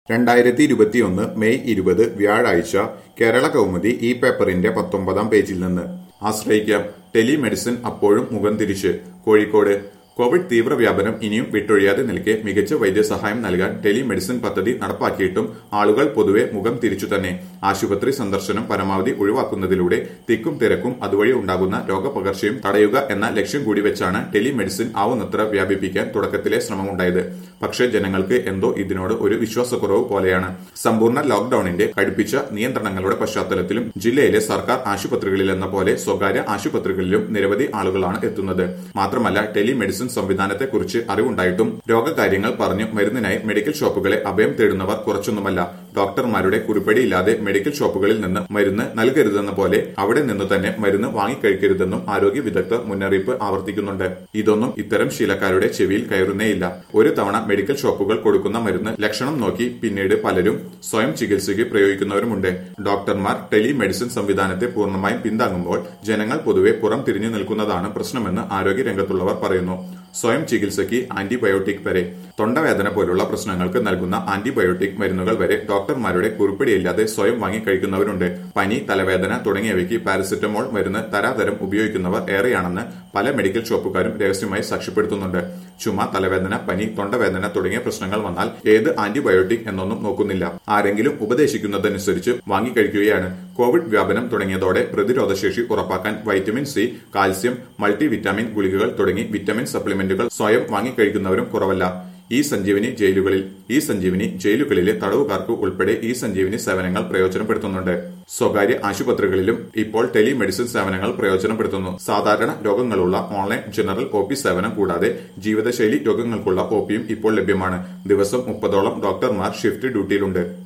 രണ്ടായിരത്തി ഇരുപത്തിയൊന്ന് മെയ് ഇരുപത് വ്യാഴാഴ്ച കേരള കൗമുദി ഈ പേപ്പറിന്റെ പത്തൊമ്പതാം പേജിൽ നിന്ന് ആശ്രയിക്കാം ടെലിമെഡിസിൻ അപ്പോഴും മുഖം തിരിച്ച് കോഴിക്കോട് കോവിഡ് തീവ്രവ്യാപനം ഇനിയും വിട്ടൊഴിയാതെ നിൽക്കെ മികച്ച വൈദ്യസഹായം നൽകാൻ ടെലിമെഡിസിൻ പദ്ധതി നടപ്പാക്കിയിട്ടും ആളുകൾ പൊതുവെ മുഖം തിരിച്ചു തന്നെ ആശുപത്രി സന്ദർശനം പരമാവധി ഒഴിവാക്കുന്നതിലൂടെ തിക്കും തിരക്കും അതുവഴി ഉണ്ടാകുന്ന രോഗപകർച്ചയും തടയുക എന്ന ലക്ഷ്യം കൂടി വെച്ചാണ് ടെലിമെഡിസിൻ ആവുന്നത്ര വ്യാപിപ്പിക്കാൻ തുടക്കത്തിലെ ശ്രമമുണ്ടായത് പക്ഷേ ജനങ്ങൾക്ക് എന്തോ ഇതിനോട് ഒരു വിശ്വാസക്കുറവ് പോലെയാണ് സമ്പൂർണ്ണ ലോക്ഡൌണിന്റെ കടുപ്പിച്ച നിയന്ത്രണങ്ങളുടെ പശ്ചാത്തലത്തിലും ജില്ലയിലെ സർക്കാർ ആശുപത്രികളിലെന്ന പോലെ സ്വകാര്യ ആശുപത്രികളിലും നിരവധി ആളുകളാണ് എത്തുന്നത് മാത്രമല്ല ടെലിമെഡിസിൻ സംവിധാനത്തെക്കുറിച്ച് അറിവുണ്ടായിട്ടും രോഗകാര്യങ്ങൾ പറഞ്ഞു മരുന്നിനായി മെഡിക്കൽ ഷോപ്പുകളെ അഭയം തേടുന്നവർ കുറച്ചൊന്നുമല്ല ഡോക്ടർമാരുടെ കുറിപ്പടിയില്ലാതെ മെഡിക്കൽ ഷോപ്പുകളിൽ നിന്ന് മരുന്ന് നൽകരുതെന്ന പോലെ അവിടെ നിന്ന് തന്നെ മരുന്ന് വാങ്ങിക്കഴിക്കരുതെന്നും ആരോഗ്യ വിദഗ്ധർ മുന്നറിയിപ്പ് ആവർത്തിക്കുന്നുണ്ട് ഇതൊന്നും ഇത്തരം ശീലക്കാരുടെ ചെവിയിൽ കയറുന്നേയില്ല ഒരു തവണ മെഡിക്കൽ ഷോപ്പുകൾ കൊടുക്കുന്ന മരുന്ന് ലക്ഷണം നോക്കി പിന്നീട് പലരും സ്വയം ചികിത്സയ്ക്ക് പ്രയോഗിക്കുന്നവരുമുണ്ട് ഡോക്ടർമാർ ടെലിമെഡിസിൻ സംവിധാനത്തെ പൂർണ്ണമായും പിന്താങ്ങുമ്പോൾ ജനങ്ങൾ പൊതുവെ പുറം തിരിഞ്ഞു നിൽക്കുന്നതാണ് പ്രശ്നമെന്ന് ആരോഗ്യ രംഗത്തുള്ളവർ പറയുന്നു സ്വയം ചികിത്സയ്ക്ക് ആന്റിബയോട്ടിക് വരെ തൊണ്ടവേദന പോലുള്ള പ്രശ്നങ്ങൾക്ക് നൽകുന്ന ആന്റിബയോട്ടിക് മരുന്നുകൾ വരെ ഡോക്ടർമാരുടെ കുറിപ്പടിയില്ലാതെ സ്വയം വാങ്ങി കഴിക്കുന്നവരുണ്ട് പനി തലവേദന തുടങ്ങിയവയ്ക്ക് പാരസെറ്റമോൾ മരുന്ന് തരാതരം ഉപയോഗിക്കുന്നവർ ഏറെയാണെന്ന് പല മെഡിക്കൽ ഷോപ്പുകാരും രഹസ്യമായി സാക്ഷ്യപ്പെടുത്തുന്നുണ്ട് ചുമ തലവേദന പനി തൊണ്ടവേദന തുടങ്ങിയ പ്രശ്നങ്ങൾ വന്നാൽ ഏത് ആന്റിബയോട്ടിക് എന്നൊന്നും നോക്കുന്നില്ല ആരെങ്കിലും ഉപദേശിക്കുന്നതനുസരിച്ച് വാങ്ങിക്കഴിക്കുകയാണ് കോവിഡ് വ്യാപനം തുടങ്ങിയതോടെ പ്രതിരോധശേഷി ഉറപ്പാക്കാൻ vitamin C calcium multi vitamin ഗുളികകൾ തുടങ്ങി വിറ്റമിൻ സപ്ലിമെന്റുകൾ സ്വയം വാങ്ങിക്കഴിക്കുന്നവരും കുറവല്ല ഈ സഞ്ജീവനി ജയിലുകളിൽ ഈ സഞ്ജീവനി ജയിലുകളിലെ തടവുകാർക്ക് ഉൾപ്പെടെ ഈ സഞ്ജീവനി സേവനങ്ങൾ പ്രയോജനപ്പെടുത്തുന്നുണ്ട് സ്വകാര്യ ആശുപത്രികളിലും ഇപ്പോൾ ടെലിമെഡിസിൻ സേവനങ്ങൾ പ്രയോജനപ്പെടുത്തുന്നു സാധാരണ രോഗങ്ങളുള്ള ഓൺലൈൻ ജനറൽ ഒ പി സേവനം കൂടാതെ ജീവിതശൈലി രോഗങ്ങൾക്കുള്ള ഒ പിയും ഇപ്പോൾ ലഭ്യമാണ് ദിവസം മുപ്പതോളം ഡോക്ടർമാർ ഷിഫ്റ്റ് ഡ്യൂട്ടിയിലുണ്ട്